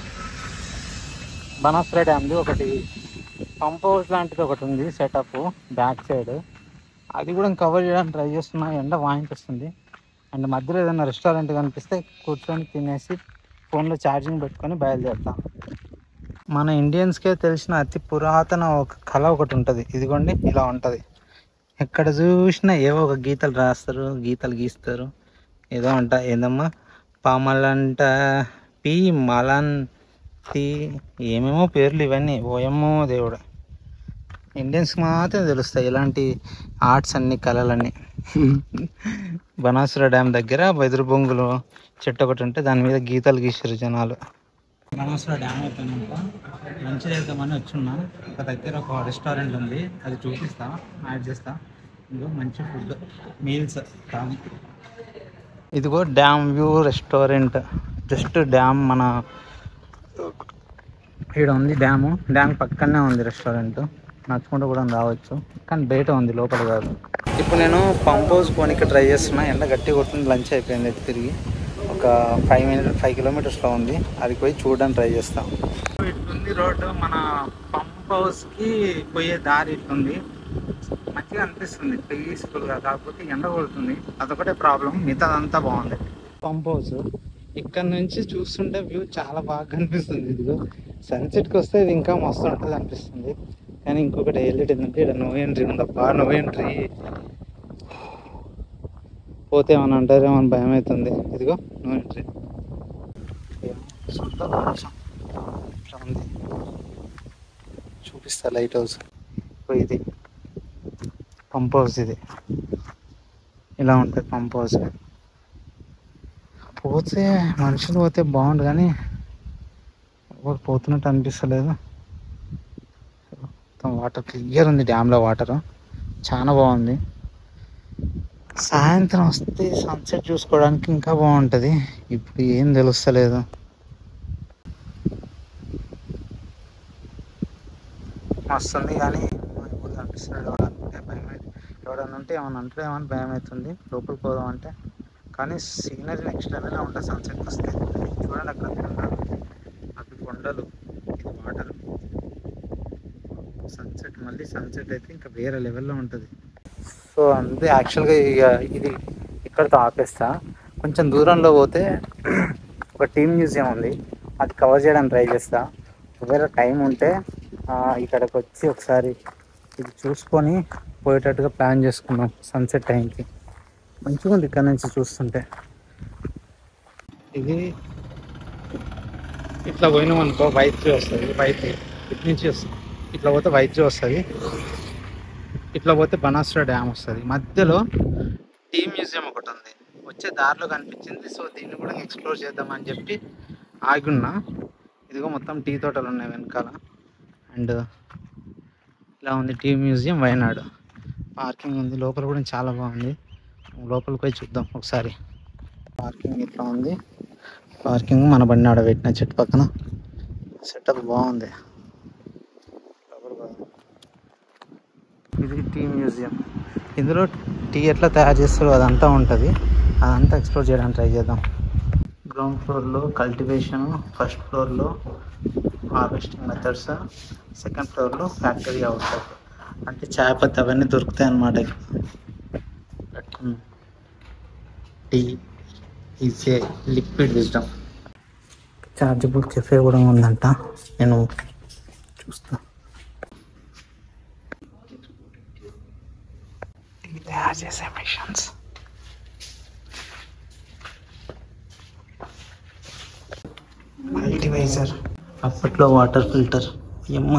బనాసుర డ్యామ్ది ఒకటి పంప్ హౌస్ లాంటిది ఒకటి ఉంది సెటప్ బ్యాక్ సైడ్ అది కూడా కవర్ చేయడానికి ట్రై చేస్తున్నా ఎండ వాయించేస్తుంది అండ్ మధ్యలో ఏదైనా రెస్టారెంట్ కనిపిస్తే కూర్చొని తినేసి ఫోన్లో ఛార్జింగ్ పెట్టుకొని బయలుదేరుతాం మన ఇండియన్స్కే తెలిసిన అతి పురాతన ఒక కళ ఒకటి ఉంటుంది ఇదిగోండి ఇలా ఉంటుంది ఎక్కడ చూసినా ఏవో ఒక గీతలు రాస్తారు గీతలు గీస్తారు ఏదో అంట ఏందమ్మా పామలంట పి మలన్ తి ఏమేమో పేర్లు ఇవన్నీ ఓయమ్మో దేవుడు ఇండియన్స్కి మాత్రం తెలుస్తాయి ఇలాంటి ఆర్ట్స్ అన్ని కళలన్నీ బనాసుర డ్యామ్ దగ్గర వెదురు బొంగులు చెట్టు ఒకటి ఉంటే దాని మీద గీతలు గీసారు జనాలు బనాసుర డ్యామ్ అయిపోయినాక లంచ్ చేద్దామని వచ్చున్నా ఒక దగ్గర ఒక రెస్టారెంట్ ఉంది అది చూపిస్తా యాడ్ చేస్తా ఇదిగో మంచి ఫుడ్ మీల్స్ కానీ ఇదిగో dam view restaurant just dam మన ఇక్కడ ఉంది డ్యాము డ్యామ్ పక్కనే ఉంది రెస్టారెంట్ నడుచుకుంటూ కూడా రావచ్చు కానీ బయట ఉంది లోపల కాదు ఇప్పుడు నేను పంప్ హౌస్ పోనీకి ట్రై చేస్తున్నా ఎండ గట్టి కొడుతుంది లంచ్ అయిపోయింది అయితే తిరిగి ఒక ఫైవ్ మినిట్ ఫైవ్ కిలోమీటర్స్లో ఉంది అది పోయి చూడడానికి ట్రై చేస్తాం ఇట్లుంది రోడ్డు మన పంప్ హౌస్కి పోయే దారి ఇట్లుంది మంచిగా అనిపిస్తుంది పీస్ఫుల్గా కాకపోతే ఎండ కొడుతుంది అదొకటే ప్రాబ్లం మిగతాదంతా బాగుంది పంప్ హౌస్ ఇక్కడ నుంచి చూస్తుంటే వ్యూ చాలా బాగా కనిపిస్తుంది ఇదిగో సన్సెట్కి వస్తే ఇది ఇంకా మస్తు ఉంటుంది అనిపిస్తుంది కానీ ఇంకొకటి హైలైట్ ఏంటంటే ఇక్కడ నో ఎంట్రీ ఉందప్పా నో ఎంట్రీ పోతే ఏమన్నా అంటారేమో అని భయం అవుతుంది ఇదిగో నో ఎంట్రీ ఇట్లా ఉంది చూపిస్తా లైట్ హౌస్ ఇప్పుడు ఇది పంప్ హౌస్ ఇది ఇలా ఉంటుంది పంప్ హౌస్ పోతే మనుషులు పోతే బాగుండు కానీ ఎవరు పోతున్నట్టు అనిపిస్తలేదు మొత్తం వాటర్ క్లియర్ ఉంది డ్యామ్లో వాటర్ చాలా బాగుంది సాయంత్రం వస్తే సన్సెట్ చూసుకోవడానికి ఇంకా బాగుంటుంది ఇప్పుడు ఏం తెలుస్తలేదు వస్తుంది కానీ ఎప్పుడు కనిపిస్తున్నాడు ఎవడంటే భయం అవుతుంది ఎవడన్నా ఉంటే ఏమన్నా అంటే ఏమన్నా భయం అవుతుంది లోపలికి పోదాం అంటే కానీ సీనరీ నెక్స్ట్ లెవెల్లో ఉంటుంది సన్సెట్ వస్తే చూడండి అక్కడ కొండలు అవి కొండలు ఇది వాటర్ సన్సెట్ మళ్ళీ సన్సెట్ అయితే ఇంకా వేరే లెవెల్లో ఉంటుంది సో అంతే యాక్చువల్గా ఇక ఇది ఇక్కడితో ఆపేస్తా కొంచెం దూరంలో పోతే ఒక టీమ్ మ్యూజియం ఉంది అది కవర్ చేయడానికి ట్రై చేస్తా ఒకవేళ టైం ఉంటే ఆ, ఇక్కడికి వచ్చి ఒకసారి ఇది చూసుకొని పోయేటట్టుగా ప్లాన్ చేసుకున్నాం సన్సెట్ టైంకి మంచిగా ఉంది ఇక్కడ నుంచి చూస్తుంటే ఇది ఇట్లా పోయినాం అనుకో వైద్య వస్తుంది వైద్య ఇటు నుంచి వస్తుంది ఇట్లా పోతే వైద్య వస్తుంది ఇట్లా పోతే బనాసుర డ్యామ్ వస్తుంది మధ్యలో టీ మ్యూజియం ఒకటి ఉంది వచ్చే దారిలో కనిపించింది సో దీన్ని కూడా ఎక్స్ప్లోర్ చేద్దామని చెప్పి ఆగున్నా ఇదిగో మొత్తం టీ తోటలు ఉన్నాయి వెనకాల అండ్ ఇలా ఉంది టీ మ్యూజియం వయనాడు పార్కింగ్ ఉంది లోపల కూడా చాలా బాగుంది లోపలికి పోయి చూద్దాం ఒకసారి పార్కింగ్ ఇట్లా ఉంది పార్కింగ్ మన బండి ఆడ పెట్టిన చెట్టు పక్కన సెటప్ బాగుంది ఇది టీ మ్యూజియం ఇందులో టీ ఎట్లా తయారు చేస్తారో అదంతా ఉంటుంది అదంతా ఎక్స్ప్లోర్ చేయడానికి ట్రై చేద్దాం గ్రౌండ్ ఫ్లోర్లో కల్టివేషన్ ఫస్ట్ ఫ్లోర్లో హార్వెస్టింగ్ మెథడ్స్ సెకండ్ ఫ్లోర్లో ఫ్యాక్టరీ అవుట్సైడ్ అంటే చాయ్ పత్తి అవన్నీ దొరుకుతాయి అన్నమాట tea is a liquid wisdom chargeable cafe కూడా ఉందంట నేను చూస్తా టీ తయారు చేసే మిషన్స్ మల్టీవైజర్ అప్పట్లో వాటర్ ఫిల్టర్ ఎమ్మ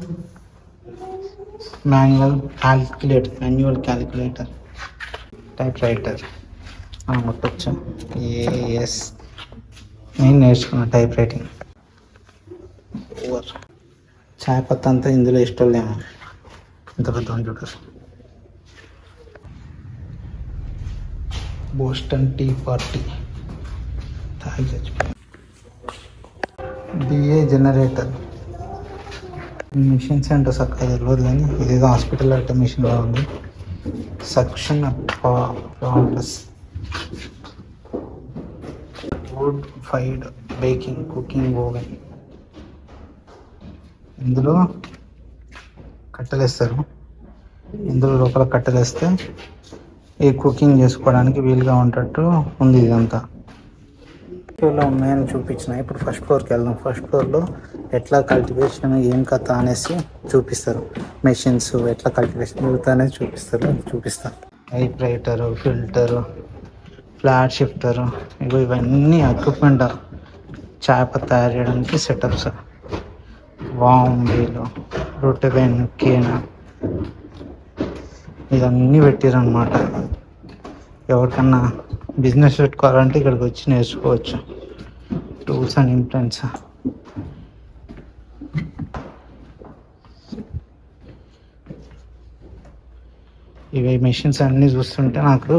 manual calculator manual calculator typewriter మనం కొట్టచ్చు ఏఎస్ నేను నేర్చుకున్న టైప్ రైటింగ్ ఓవర్ చాయ్ పత్తి అంతా ఇందులో ఇష్టలేము ఇంత పెద్ద కంప్యూటర్ బోస్టన్ టీ పార్టీ తాగి చచ్చిపోయి డిఏ జనరేటర్ మిషన్స్ అంటే చక్కగా తెలియదు కానీ ఇదేదో హాస్పిటల్ అంటే మిషన్ లా ఉంది suction plants wood fired baking cooking oven ఇందులో కట్టెలేస్తారు ఇందులో లోపల కట్టెలేస్తే ఈ కుకింగ్ చేసుకోవడానికి వీలుగా ఉండేటట్టు ఉంది ఇదంతా ఫ్లోర్లో ఉన్నాయని చూపించిన ఇప్పుడు ఫస్ట్ ఫ్లోర్కి వెళ్దాం ఫస్ట్ ఫ్లోర్లో ఎట్లా కల్టివేషన్ ఏం కథ అనేసి చూపిస్తారు మెషిన్స్ ఎట్లా కల్టివేషన్ జరుగుతుంది అనేది చూపిస్తారు చూపిస్తాను typewriter filter flat shifter ఇగో ఇవన్నీ ఎక్విప్మెంట్ చేప తయారు చేయడానికి సెటప్స్ వాంబీలు రొట్టెబెన్ కేన ఇవన్నీ పెట్టారు అనమాట ఎవరికన్నా బిజినెస్ పెట్టుకోవాలంటే ఇక్కడికి వచ్చి నేర్చుకోవచ్చు టూల్స్ అండ్ ఇంప్లెంట్స్ ఇవి మెషిన్స్ అన్నీ చూస్తుంటే నాకు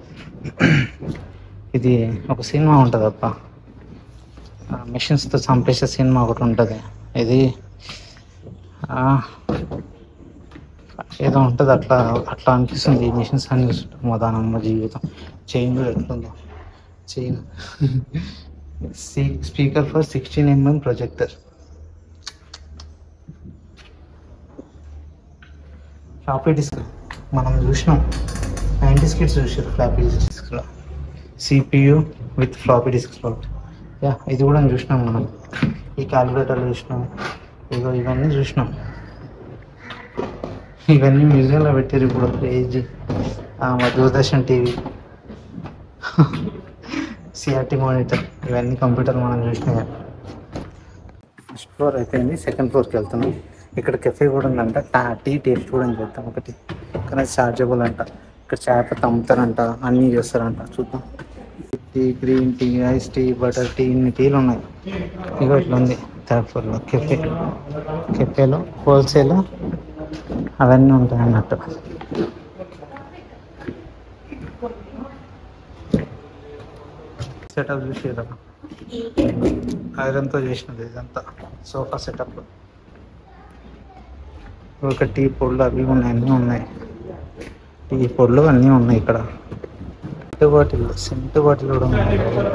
ఇది ఒక సినిమా ఉంటుంది అప్ప మెషిన్స్తో చంపేసే సినిమా ఒకటి ఉంటుంది ఇది ఆ, ఏదో ఉంటుంది అట్లా అట్లా అనిపిస్తుంది ఈ మిషన్స్ అన్ని చూస్తుంటే మా దానమ్మ జీవితం చైన్ కూడా ఎట్లుందో chain speaker for sixteen MM projector floppy disk మనం చూసినాం నైంటీస్ కిడ్స్ చూసారు ఫ్లాపీ డిస్క్లో CPU with floppy disk slot yeah ఇది కూడా చూసినాం మనం ఈ క్యాలిక్యులేటర్లు చూసినాం ఇగో ఇవన్నీ చూసినాం ఇవన్నీ మ్యూజియంలో పెట్టారు ఇప్పుడు age Doordarshan TV CRT monitor ఇవన్నీ కంప్యూటర్ మనం చూసినాయి ఫస్ట్ ఫ్లోర్ అయిపోయింది సెకండ్ ఫ్లోర్కి వెళ్తున్నాం ఇక్కడ కెఫే కూడా ఉందంట టా- టీ టేస్ట్ కూడా అని చెప్తాం ఒకటి కానీ చార్జబుల్ అంట ఇక్కడ చేప అమ్ముతారంట అన్నీ చేస్తారంట చూద్దాం tea green tea ice tea butter tea ఇన్ని టీలు ఉన్నాయి ఇగో ఇట్లా ఉంది థర్డ్ ఫ్లోర్లో కెఫే కెఫేలో హోల్సేల్ అవన్నీ ఉంటాయి అన్నట్టు సెటప్ చూసారా ఐరన్తో చేసినది ఇదంతా సోఫా సెటప్ ఒక టీ పొడులు అవి ఉన్నాయి అన్నీ ఉన్నాయి టీ పొడులు అన్నీ ఉన్నాయి ఇక్కడ సెంట్ బాటిల్ సెంట్ బాటిల్ కూడా ఉన్నాయి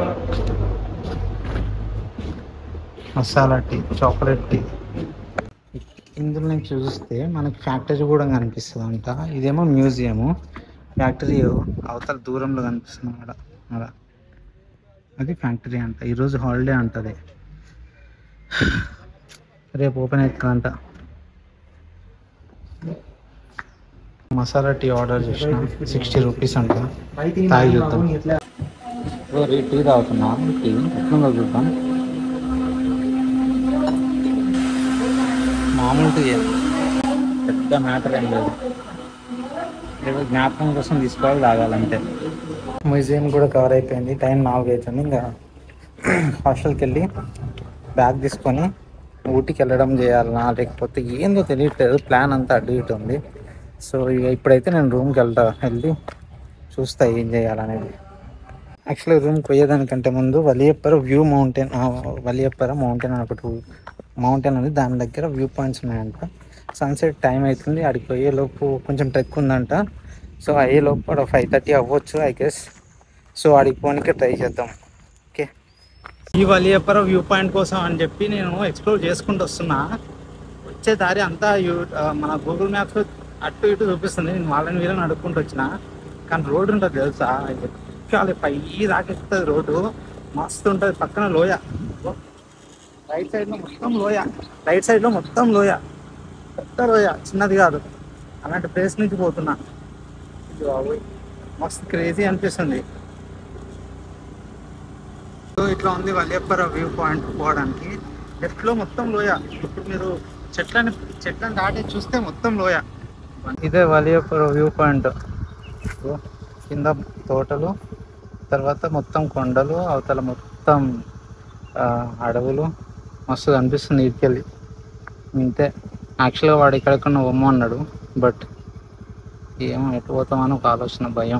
మసాలా టీ చాక్లెట్ టీ ఇందులో నుంచి చూస్తే మనకి ఫ్యాక్టరీ కూడా కనిపిస్తుంది అంట ఇదేమో మ్యూజియము ఫ్యాక్టరీ అవతల దూరంలో కనిపిస్తుంది అక్కడ అక్కడ అది ఫ్యాక్టరీ అంట ఈరోజు హాలిడే అంటది రేపు ఓపెన్ అవుతుందంట మసాలా టీ ఆర్డర్ చేసిన సిక్స్టీ రూపీస్ అంట తాగి చూద్దాం ఓ, టీ తాగుతున్నా టీ ఎట్లుందో చూద్దాం మామూలు టీ పెద్ద మ్యాటర్ ఏం లేదు ఏదో జ్ఞాపకం కోసం తీసుకోవాలి తాగాలంటే మ్యూజియం కూడా కవర్ అయిపోయింది టైం నాలుగు అవుతుంది ఇంకా హాస్టల్కి వెళ్ళి బ్యాగ్ తీసుకొని ఊటీకి వెళ్ళడం చేయాలనా లేకపోతే ఏందో తెలియట్లేదు ప్లాన్ అంతా అడ్డు ఇటు ఉంది సో ఇక ఇప్పుడైతే నేను రూమ్కి వెళ్తా వెళ్ళి చూస్తా ఏం చేయాలనేది యాక్చువల్లీ రూమ్కి పోయేదానికంటే ముందు Valiyapara view mountain Valiyapara mountain అని ఒకటి మౌంటైన్ ఉంది దాని దగ్గర వ్యూ పాయింట్స్ ఉన్నాయంట సన్సెట్ టైం అవుతుంది అక్కడికి పోయే లోపు కొంచెం ట్రెక్ ఉందంట సో అయ్యే లోపు అక్కడ ఫైవ్ థర్టీ అవ్వచ్చు ఐ గెస్ సో అడిగి పోనీకే ట్రై చేద్దాం ఓకే ఈ వలియప్పర వ్యూ పాయింట్ కోసం అని చెప్పి నేను ఎక్స్ప్లోర్ చేసుకుంటూ వస్తున్నా వచ్చే దారి అంతా యూ- ఆ, మన గూగుల్ మ్యాప్స్ అటు ఇటు చూపిస్తుంది నేను వాళ్ళని వీళ్ళని అడుక్కుంటూ వచ్చిన కానీ రోడ్డు ఉంటుంది తెలుసా ఎక్కాలి పై దాకా ఎక్కుతుంది రోడ్డు మస్తు ఉంటుంది పక్కన లోయ రైట్ సైడ్ లో మొత్తం లోయ రైట్ సైడ్ లో మొత్తం లోయ పెద్ద లోయ చిన్నది కాదు అలాంటి ప్లేస్ నుంచి పోతున్నా ఇది బాబోయ్, మస్తు క్రేజీ అనిపిస్తుంది సో ఇట్లా ఉంది వల్లేపర వ్యూ పాయింట్ పోవడానికి లెఫ్ట్ లో మొత్తం లోయ ఇప్పుడు మీరు చెట్లని చెట్లను దాటి చూస్తే మొత్తం లోయ ఇదే వలియపర వ్యూ పాయింట్ కింద తోటలు తర్వాత మొత్తం కొండలు అవతల మొత్తం ఆ, అడవులు మస్తు కనిపిస్తుంది ఇటుకెళ్ళి ఇంతే యాక్చువల్గా వాడు ఇక్కడెక్కడ బొమ్మ అన్నాడు బట్ ఏమో ఎటు పోతామని ఒక ఆలోచన భయం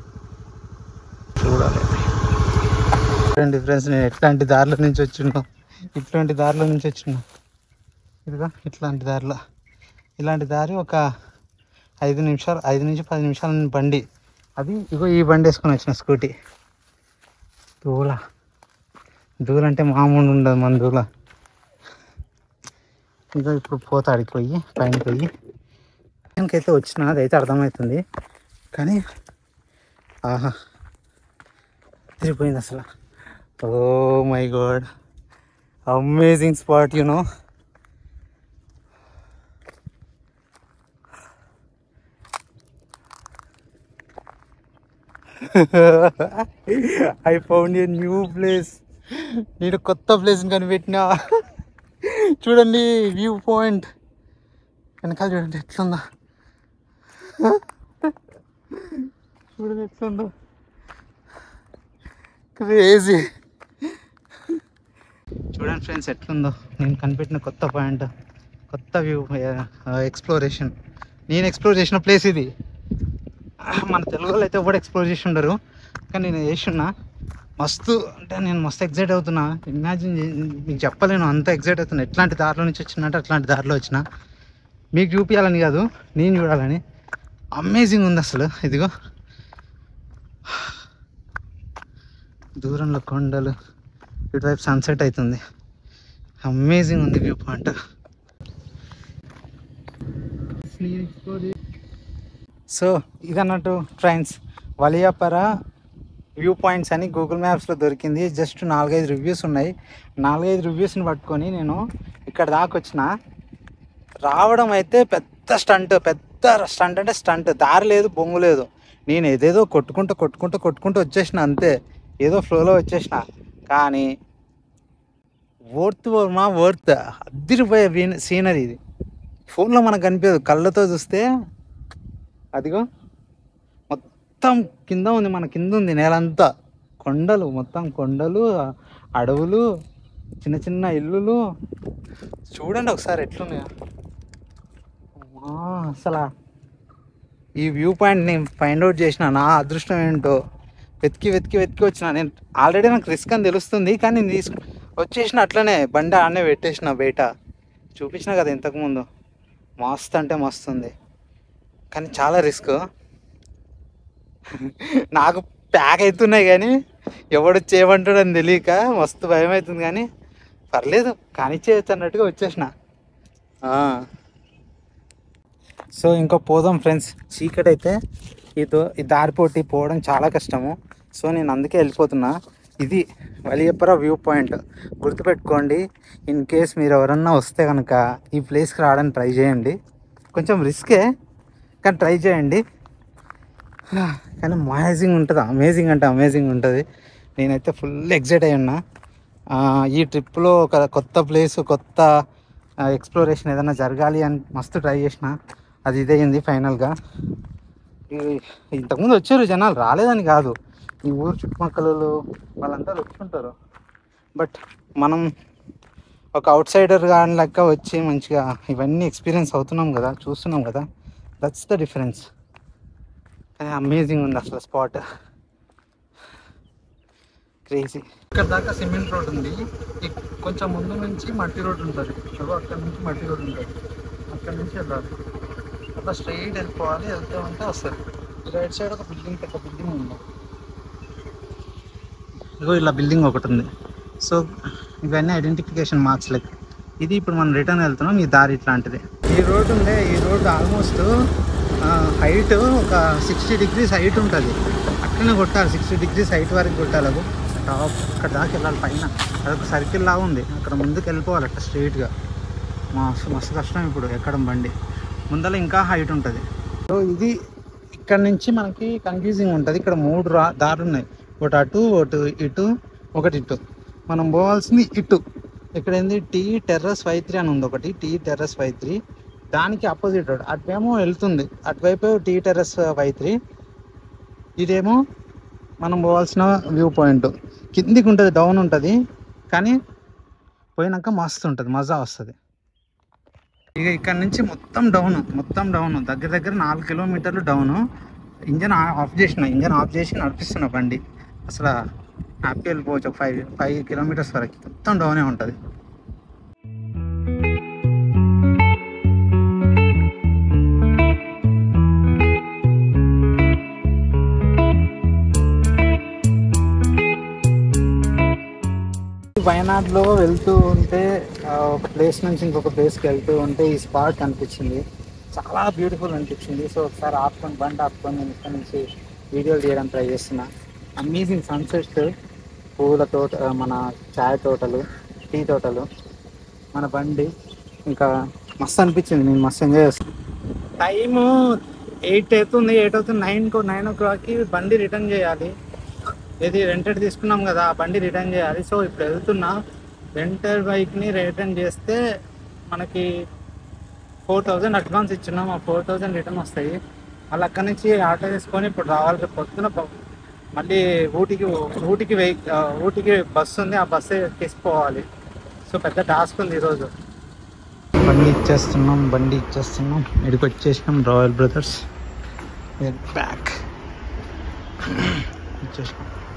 చూడాలి డిఫరెన్స్ నేను ఎట్లాంటి దారిలో నుంచి వచ్చిండో ఇట్లాంటి దారిలో నుంచి వచ్చిండు ఇదిగా ఇట్లాంటి దారిలో ఇలాంటి దారి ఒక ఐదు నిమిషాలు ఐదు నుంచి పది నిమిషాల బండి అది ఇగో ఈ బండి వేసుకొని వచ్చిన స్కూటీ దూల దూల అంటే మామూలు ఉండదు మన దూల ఇగో ఇప్పుడు పోతా ఆడికి పోయి పైన పోయి దానికైతే వచ్చిన అదైతే అర్థమవుతుంది కానీ ఆహా తిరిగిపోయింది అసలు oh my God amazing spot you know I found a new place నేను కొత్త ప్లేస్ కనిపెట్టినా చూడండి వ్యూ పాయింట్ వెనకాల చూడండి ఎట్లుందా చూడండి ఎట్లుందో క్రేజీ చూడండి ఫ్రెండ్స్ ఎట్లుందో నేను కనిపెట్టిన కొత్త పాయింట్ కొత్త వ్యూ ఎక్స్ప్లోరేషన్ నేను ఎక్స్ప్లోర్ చేసిన ప్లేస్ ఇది మన తెలుగు వాళ్ళు అయితే ఎవరు ఎక్స్ప్లోర్ చేసి ఉండరు కానీ నేను చేస్తున్నా మస్తు అంటే నేను మస్తు ఎగ్జైట్ అవుతున్నా ఇమాజిన్ మీకు చెప్పలేను అంత ఎగ్జైట్ అవుతున్నా ఎట్లాంటి దారిలో నుంచి వచ్చినట్టు అట్లాంటి దారిలో వచ్చిన మీకు చూపించాలని కాదు నేను చూడాలని అమేజింగ్ ఉంది అసలు ఇదిగో దూరంలో కొండలు ఇటువైపు సన్సెట్ అవుతుంది అమేజింగ్ ఉంది వ్యూ పాయింట్ సో ఇదన్నట్టు ఫ్రెండ్స్ వలియాపర వ్యూ పాయింట్స్ అని గూగుల్ మ్యాప్స్లో దొరికింది జస్ట్ నాలుగైదు రివ్యూస్ ఉన్నాయి నాలుగైదు రివ్యూస్ని పట్టుకొని నేను ఇక్కడ దాకా వచ్చిన రావడం అయితే పెద్ద స్టంట్ పెద్ద స్టంట్ అంటే స్టంట్ దారి లేదు బొంగు లేదు నేను ఏదేదో కొట్టుకుంటూ కొట్టుకుంటూ కొట్టుకుంటూ వచ్చేసిన అంతే ఏదో ఫ్లోలో వచ్చేసిన కానీ వర్త్ మా వర్త్ అద్దరిపోయే వీన్- సీనరీ ఇది ఫోన్లో మనకు కనిపించదు కళ్ళతో చూస్తే అదిగో మొత్తం కింద ఉంది మన కింద ఉంది నేలంతా కొండలు మొత్తం కొండలు అడవులు చిన్న చిన్న ఇల్లులు చూడండి ఒకసారి ఎట్లున్నాయో అమ్మా, అసలు ఈ వ్యూ పాయింట్ నేను ఫైండ్ అవుట్ చేసిన నా అదృష్టం ఏంటో వెతికి వెతికి వెతికి వచ్చిన నేను ఆల్రెడీ నాకు రిస్క్ అని తెలుస్తుంది కానీ నేను తీసుకు వచ్చేసిన అట్లనే బండి ఆడనే పెట్టేసిన బయట చూపించిన కదా ఇంతకుముందు మస్తు అంటే మస్తు ఉంది కానీ చాలా రిస్క్ నాకు ప్యాక్ అవుతున్నాయి కానీ ఎవడు చేయమంటాడు అని తెలియక మస్తు భయం అవుతుంది కానీ పర్లేదు కానీ చేయొచ్చు అన్నట్టుగా వచ్చేసిన ఆ. సో ఇంకో పోదాం ఫ్రెండ్స్ చీకటి అయితే ఇదో ఈ దారిపోటి పోవడం చాలా కష్టము సో నేను అందుకే వెళ్ళిపోతున్నా ఇది వలియప్పర వ్యూ పాయింట్ గుర్తుపెట్టుకోండి ఇన్ కేస్ మీరు ఎవరన్నా వస్తే కనుక ఈ ప్లేస్కి రావడానికి ట్రై చేయండి కొంచెం రిస్కే కానీ ట్రై చేయండి కానీ అమేజింగ్ ఉంటుంది అమేజింగ్ అంటే అమేజింగ్ ఉంటుంది నేనైతే ఫుల్ ఎగ్జైట్ అయి ఉన్నా ఆ, ఈ ట్రిప్లో ఒక కొత్త ప్లేస్ కొత్త ఎక్స్ప్లోరేషన్ ఏదైనా జరగాలి అని మస్తు ట్రై చేసిన అది ఇదయింది ఫైనల్గా ఈ- ఇంతకుముందు వచ్చారు జనాలు రాలేదని కాదు ఈ ఊరు చుట్టుపక్కల వాళ్ళంతా వచ్చుంటారు బట్ మనం ఒక అవుట్ సైడర్ కానీ లెక్క వచ్చి మంచిగా ఇవన్నీ ఎక్స్పీరియన్స్ అవుతున్నాం కదా చూస్తున్నాం కదా దట్స్ ద డిఫరెన్స్ కానీ అమేజింగ్ ఉంది అసలు స్పాట్ క్రేజీ ఇక్కడ దాకా సిమెంట్ రోడ్ ఉంది ఇక్- కొంచెం ముందు నుంచి మట్టి రోడ్ ఉంటుంది చూడు అక్కడ నుంచి మట్టి రోడ్ ఉంటుంది అక్కడ నుంచి వెళ్ళాలి అట్లా స్ట్రైట్ వెళ్ళిపోవాలి వెళ్తే ఉంటే వస్తుంది రైట్ సైడ్ ఒక బిల్డింగ్ పెద్ద బిల్డింగ్ ఉంది ఇగో ఇలా బిల్డింగ్ ఒకటి ఉంది సో ఇవన్నీ ఐడెంటిఫికేషన్ మార్క్స్ లెక్క ఇది ఇప్పుడు మనం రిటర్న్ వెళ్తున్నాం ఈ దారి ఇట్లాంటిది ఈ రోడ్ ఉందే ఈ రోడ్ ఆల్మోస్ట్ హైట్ ఒక సిక్స్టీ డిగ్రీస్ హైట్ ఉంటుంది అట్లనే కొట్టాలి సిక్స్టీ డిగ్రీస్ హైట్ వరకు కొట్టాలి అది టాప్ అక్కడ దాకా వెళ్ళాలి పైన అదొక సర్కిల్ లాగా ఉంది అక్కడ ముందుకు వెళ్ళిపోవాలి అట్లా స్ట్రైట్గా మస్తు మస్తు కష్టం ఇప్పుడు ఎక్కడం బండి ముందర ఇంకా హైట్ ఉంటుంది సో ఇది ఇక్కడ నుంచి మనకి కన్ఫ్యూజింగ్ ఉంటుంది ఇక్కడ మూడు రా దారులు ఉన్నాయి ఒకటి అటు ఒకటి ఇటు ఒకటి ఇటు మనం పోవాల్సింది ఇటు ఇక్కడ ఏంది టీ టెర్రస్ ఫైవ్ త్రీ అని ఉంది ఒకటి టీ టెర్రస్ ఫైవ్ త్రీ దానికి అపోజిట్ రోడ్ అటువేమో వెళ్తుంది అటువైపు టీ టెర్రస్ ఫైవ్ త్రీ ఇదేమో మనం పోవాల్సిన వ్యూ పాయింట్ కిందికి ఉంటుంది డౌన్ ఉంటుంది కానీ పోయినాక మస్తు ఉంటుంది మజా వస్తుంది ఇక ఇక్కడ నుంచి మొత్తం డౌన్ మొత్తం డౌన్ దగ్గర దగ్గర నాలుగు కిలోమీటర్లు డౌన్ ఇంజన్ ఆఫ్ చేసిన ఇంజన్ ఆఫ్ చేసి నడిపిస్తున్న బండి అసలు హ్యాపీ వెళ్ళిపోవచ్చు ఒక ఫైవ్ ఫైవ్ కిలోమీటర్స్ వరకు మొత్తం డౌనే ఉంటుంది వయనాడ్లో వెళ్తూ ఉంటే ఆ, ఒక ప్లేస్ నుంచి ఇంకొక ప్లేస్కి వెళ్తూ ఉంటే ఈ స్పాట్ కనిపించింది చాలా బ్యూటిఫుల్ అనిపించింది సో ఒకసారి ఆపుకొని బండి ఆపుకొని నేను ఇక్కడ నుంచి వీడియోలు తీయడానికి ట్రై చేస్తున్నా అమేజింగ్ సన్సెట్ పూల తోట ఆ, మన చాయ్ తోటలు టీ తోటలు మన బండి ఇంకా మస్తు అనిపించింది నేను మస్తు ఎంజాయ్ చేస్తాను టైము ఎయిట్ అవుతుంది ఎయిట్ అవుతుంది నైన్ నైన్ ఓ క్లాక్కి బండి రిటర్న్ చేయాలి ఇది రెంటెడ్ తీసుకున్నాం కదా ఆ బండి రిటర్న్ చేయాలి సో ఇప్పుడు వెళ్తున్నా రెంటెడ్ బైక్ని రిటర్న్ చేస్తే మనకి ఫోర్ థౌజండ్ అడ్వాన్స్ ఇచ్చున్నాం ఆ ఫోర్ థౌజండ్ రిటర్న్ వస్తాయి మళ్ళీ అక్కడి నుంచి ఆటో తీసుకొని ఇప్పుడు రావాలి రేపు పొద్దున ప- మళ్ళీ ఊటీకి ఊటీకి వెహి ఆ, ఊటీకి బస్సు ఉంది ఆ బస్సు తీసుకోవాలి సో పెద్ద టాస్క్ ఉంది ఈరోజు బండి ఇచ్చేస్తున్నాం బండి ఇచ్చేస్తున్నాం ఇక్కడికి వచ్చేసినాం రాయల్ బ్రదర్స్ బ్యాక్ ఇచ్చేసినాం